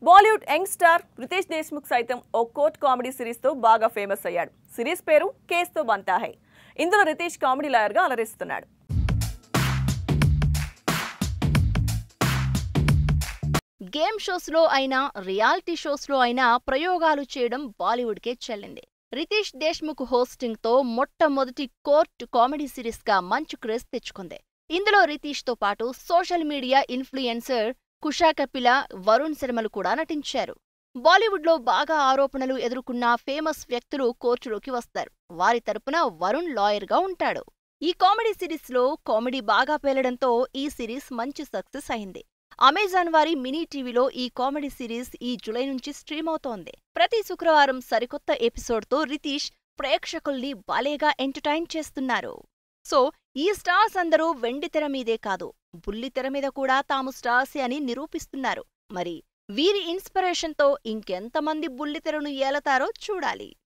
Bollywood young star Riteish Deshmukh సైతం ఓ court comedy series తో బాగా ఫేమస్ అయ్యాడు సిరీస్ పేరు కేస్ తో బంతా హై ఇందులో రితేష్ కామెడీ లాయర్ గా అలరిస్తున్నాడు గేమ్ షోస్లో అయినా రియాలిటీ షోస్లో అయినా ప్రయోగాలు చేయడం బాలీవుడ్కే చెల్లింది రితేష్ దేశ్ముఖ్ హోస్టింగ్తో మొట్టమొదటి కోర్ట్ కామెడీ సిరీస్గా మంచి క్రేజ్ తెచ్చుకుంది ఇందులో రితీష్తో పాటు social media influencer Kusha Kapila Varun శర్మలు కూడా నటించారు బాలీవుడ్లో బాగా ఆరోపణలు ఎదుర్కొన్న ఫేమస్ వ్యక్తులు కోర్టులోకి వస్తారు వారి తరపున వరుణ్ లాయర్గా ఉంటాడు ఈ కామెడీ సిరీస్లో కామెడీ బాగా పేలడంతో ఈ సిరీస్ మంచి సక్సెస్ అయింది అమెజాన్ వారి మినీ టీవీలో ఈ కామెడీ సిరీస్ ఈ జులై నుంచి స్ట్రీమ్ అవుతోంది ప్రతి శుక్రవారం సరికొత్త ఎపిసోడ్తో రితీష్ ప్రేక్షకుల్ని భలేగా ఎంటర్టైన్ చేస్తున్నారు సో ఈ స్టార్స్ అందరూ వెండి తెర మీదే కాదు బుల్లి తెర మీద కూడా తాము స్టార్సే అని నిరూపిస్తున్నారు మరి వీరి ఇన్స్పిరేషన్తో ఇంకెంతమంది బుల్లితెరను ఏలతారో చూడాలి